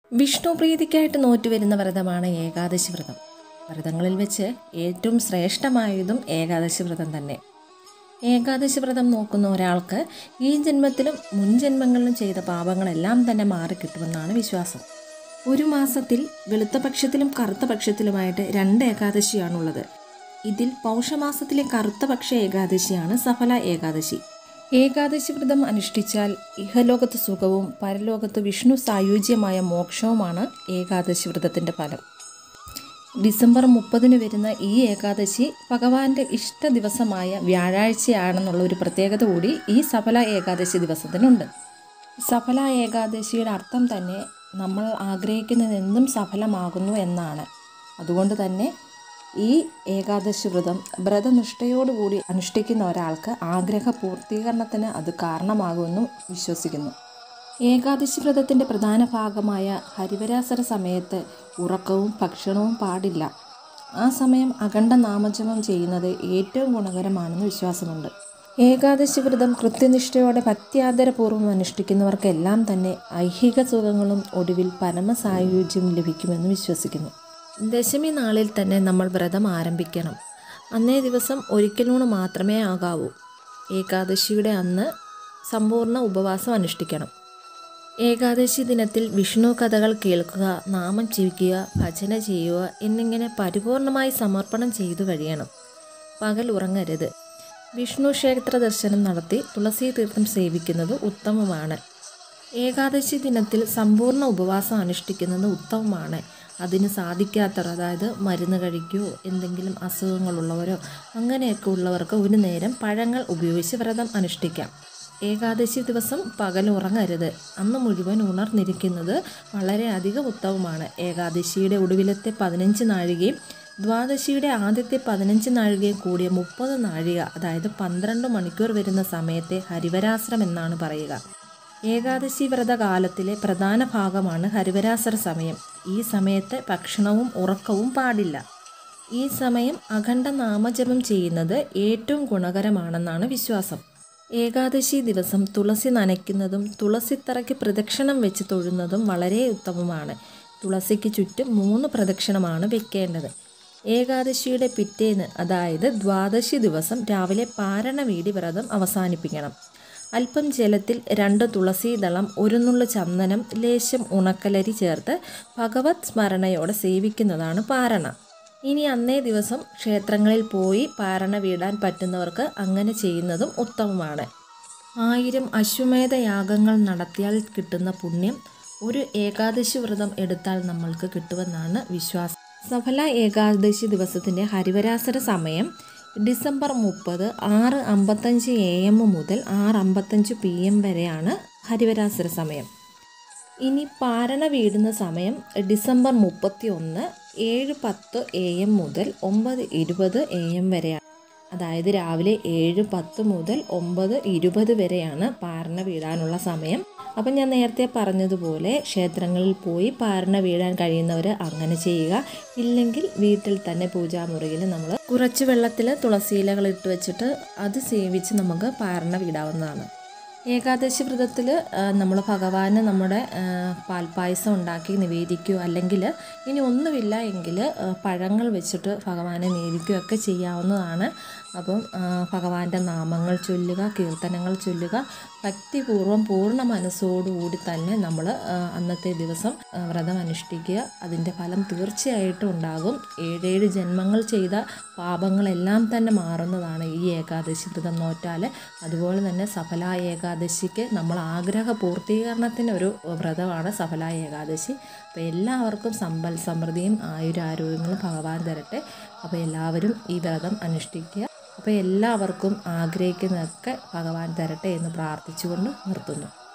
വിഷ്ണു പ്രീതിക്കായിട്ട് നോറ്റുവരുന്ന വ്രതമാണ് ഏകാദശി വ്രതം വ്രതങ്ങളിൽ വെച്ച് ഏറ്റവും ശ്രേഷ്ഠമായതും ഏകാദശി വ്രതം തന്നെ ഏകാദശി വ്രതം നോക്കുന്ന ഒരാൾക്ക് ഈ ജന്മത്തിലും മുൻ ജന്മങ്ങളിലും ചെയ്ത പാപങ്ങളെല്ലാം തന്നെ മാറിക്കിട്ടുമെന്നാണ് വിശ്വാസം ഒരു മാസത്തിൽ വെളുത്ത പക്ഷത്തിലും കറുത്ത പക്ഷത്തിലുമായിട്ട് രണ്ട് ഏകാദശിയാണുള്ളത് ഇതിൽ പൗഷമാസത്തിലെ കറുത്ത പക്ഷ ഏകാദശിയാണ് സഫല ഏകാദശി ഏകാദശി വ്രതം അനുഷ്ഠിച്ചാൽ ഇഹലോകത്ത് സുഖവും പരലോകത്ത് വിഷ്ണു സായുജ്യമായ മോക്ഷവുമാണ് ഏകാദശി വ്രതത്തിൻ്റെ ഫലം ഡിസംബർ മുപ്പതിന് വരുന്ന ഈ ഏകാദശി ഭഗവാന്റെ ഇഷ്ട ദിവസമായ വ്യാഴാഴ്ചയാണെന്നുള്ള ഒരു പ്രത്യേകത കൂടി ഈ സഫല ഏകാദശി ദിവസത്തിനുണ്ട് സഫല ഏകാദശിയുടെ അർത്ഥം തന്നെ നമ്മൾ ആഗ്രഹിക്കുന്നതെന്തും സഫലമാകുന്നു എന്നാണ് അതുകൊണ്ട് തന്നെ ഈ ഏകാദശി വ്രതം വ്രതനിഷ്ഠയോടുകൂടി അനുഷ്ഠിക്കുന്ന ഒരാൾക്ക് ആഗ്രഹ പൂർത്തീകരണത്തിന് അത് കാരണമാകുമെന്നും വിശ്വസിക്കുന്നു ഏകാദശി വ്രതത്തിൻ്റെ പ്രധാന ഭാഗമായ ഹരിവരാസര സമയത്ത് ഉറക്കവും ഭക്ഷണവും പാടില്ല ആ സമയം അഖണ്ഡ നാമജപം ചെയ്യുന്നത് ഏറ്റവും ഗുണകരമാണെന്ന് വിശ്വാസമുണ്ട് ഏകാദശി വ്രതം കൃത്യനിഷ്ഠയോടെ ഭക്തിയാദരപൂർവ്വം അനുഷ്ഠിക്കുന്നവർക്കെല്ലാം തന്നെ ഐഹിക സുഖങ്ങളും ഒടുവിൽ പരമസായുജ്യം ലഭിക്കുമെന്ന് വിശ്വസിക്കുന്നു ദശമി നാളിൽ തന്നെ നമ്മൾ വ്രതം ആരംഭിക്കണം അന്നേ ദിവസം ഒരിക്കലൂണ് മാത്രമേ ആകാവൂ ഏകാദശിയുടെ അന്ന് സമ്പൂർണ്ണ ഉപവാസം അനുഷ്ഠിക്കണം ഏകാദശി ദിനത്തിൽ വിഷ്ണു കഥകൾ കേൾക്കുക നാമം ജീവിക്കുക ഭജന ചെയ്യുക എന്നിങ്ങനെ പരിപൂർണമായി സമർപ്പണം ചെയ്തു കഴിയണം പകൽ ഉറങ്ങരുത് വിഷ്ണു ക്ഷേത്ര ദർശനം നടത്തി തുളസി തീർത്ഥം സേവിക്കുന്നത് ഉത്തമമാണ് ഏകാദശി ദിനത്തിൽ സമ്പൂർണ്ണ ഉപവാസം അനുഷ്ഠിക്കുന്നത് ഉത്തമമാണ് അതിന് സാധിക്കാത്തവർ അതായത് മരുന്ന് കഴിക്കുകയോ എന്തെങ്കിലും അസുഖങ്ങളുള്ളവരോ അങ്ങനെയൊക്കെ ഉള്ളവർക്ക് ഒരു നേരം പഴങ്ങൾ ഉപയോഗിച്ച് വ്രതം അനുഷ്ഠിക്കാം ഏകാദശി ദിവസം പകൽ ഉറങ്ങരുത് അന്ന് മുഴുവൻ ഉണർന്നിരിക്കുന്നത് വളരെയധികം ഉത്തമമാണ് ഏകാദശിയുടെ ഒടുവിലത്തെ പതിനഞ്ച് നാഴികയും ദ്വാദശിയുടെ ആദ്യത്തെ പതിനഞ്ച് നാഴികയും കൂടിയ മുപ്പത് നാഴിക അതായത് പന്ത്രണ്ട് മണിക്കൂർ വരുന്ന സമയത്തെ ഹരിവരാശ്രം എന്നാണ് പറയുക ഏകാദശി വ്രതകാലത്തിലെ പ്രധാന ഭാഗമാണ് ഹരിവരാസര സമയം ഈ സമയത്ത് ഭക്ഷണവും ഉറക്കവും പാടില്ല ഈ സമയം അഖണ്ഡ നാമജപം ചെയ്യുന്നത് ഏറ്റവും ഗുണകരമാണെന്നാണ് വിശ്വാസം ഏകാദശി ദിവസം തുളസി നനയ്ക്കുന്നതും തുളസിത്തറയ്ക്ക് പ്രദക്ഷിണം വെച്ച് തൊഴുന്നതും വളരെ ഉത്തമമാണ് തുളസിക്ക് ചുറ്റും മൂന്ന് പ്രദക്ഷിണമാണ് വെക്കേണ്ടത് ഏകാദശിയുടെ പിറ്റേന്ന് അതായത് ദ്വാദശി ദിവസം രാവിലെ പാരണവീടി വ്രതം അവസാനിപ്പിക്കണം അല്പം ജലത്തിൽ രണ്ട് തുളസീദളം ഒരു നുള്ളു ചന്ദനം ലേശം ഉണക്കലരി ചേർത്ത് ഭഗവത് സ്മരണയോടെ സേവിക്കുന്നതാണ് പാരണ ഇനി അന്നേ ദിവസം ക്ഷേത്രങ്ങളിൽ പോയി പാരണ വീടാൻ പറ്റുന്നവർക്ക് അങ്ങനെ ചെയ്യുന്നതും ഉത്തമമാണ് ആയിരം അശ്വമേധ യാഗങ്ങൾ നടത്തിയാൽ കിട്ടുന്ന പുണ്യം ഒരു ഏകാദശി വ്രതം എടുത്താൽ നമ്മൾക്ക് കിട്ടുമെന്നാണ് വിശ്വാസം സഫല ഏകാദശി ദിവസത്തിൻ്റെ ഹരിവരാസര സമയം ഡിസംബർ മുപ്പത് ആറ് അമ്പത്തഞ്ച് എ എം മുതൽ ആറ് അമ്പത്തഞ്ച് പി എം വരെയാണ് ഹരിവരാസര സമയം ഇനി പാരണ വീടുന്ന സമയം ഡിസംബർ മുപ്പത്തി ഒന്ന് ഏഴ് പത്ത് എ എം മുതൽ ഒമ്പത് ഇരുപത് എ എം വരെയാണ് അതായത് രാവിലെ ഏഴ് പത്ത് മുതൽ ഒമ്പത് ഇരുപത് വരെയാണ് പാരണ വീടാനുള്ള സമയം അപ്പം ഞാൻ നേരത്തെ പറഞ്ഞതുപോലെ ക്ഷേത്രങ്ങളിൽ പോയി പാരണ വീഴാൻ കഴിയുന്നവർ അങ്ങനെ ചെയ്യുക ഇല്ലെങ്കിൽ വീട്ടിൽ തന്നെ പൂജാമുറിയിൽ നമ്മൾ കുറച്ച് വെള്ളത്തിൽ തുളസിയിലകൾ ഇട്ട് വെച്ചിട്ട് അത് സേവിച്ച് നമുക്ക് പാരണ വീടാവുന്നതാണ് ഏകാദശി വ്രതത്തിൽ നമ്മൾ ഭഗവാന് നമ്മുടെ പാൽപ്പായസം ഉണ്ടാക്കി നിവേദിക്കുകയോ അല്ലെങ്കിൽ ഇനി ഒന്നുമില്ല എങ്കിൽ പഴങ്ങൾ വെച്ചിട്ട് ഭഗവാനെ നേദിക്കുകയൊക്കെ ചെയ്യാവുന്നതാണ് അപ്പം ഭഗവാന്റെ നാമങ്ങൾ ചൊല്ലുക കീർത്തനങ്ങൾ ചൊല്ലുക ഭക്തിപൂർവ്വം പൂർണ്ണ മനസ്സോടുകൂടി തന്നെ നമ്മൾ അന്നത്തെ ദിവസം വ്രതം അനുഷ്ഠിക്കുക അതിൻ്റെ ഫലം തീർച്ചയായിട്ടും ഉണ്ടാകും ഏഴേഴ് ജന്മങ്ങൾ ചെയ്ത പാപങ്ങളെല്ലാം തന്നെ മാറുന്നതാണ് ഈ ഏകാദശി വ്രതം നോറ്റാൽ അതുപോലെ തന്നെ സഫല ഏകാദശിക്ക് നമ്മൾ ആഗ്രഹ പൂർത്തീകരണത്തിന് ഒരു വ്രതമാണ് സഫല ഏകാദശി അപ്പോൾ എല്ലാവർക്കും സമ്പൽ സമൃദ്ധിയും ആയുരാരോഗ്യങ്ങളും ഭഗവാൻ തരട്ടെ അപ്പോൾ എല്ലാവരും ഈ വ്രതം അനുഷ്ഠിക്കുക അപ്പോൾ എല്ലാവർക്കും ആഗ്രഹിക്കുന്നതൊക്കെ ഭഗവാൻ തരട്ടെ എന്ന് പ്രാർത്ഥിച്ചുകൊണ്ട് നിർത്തുന്നു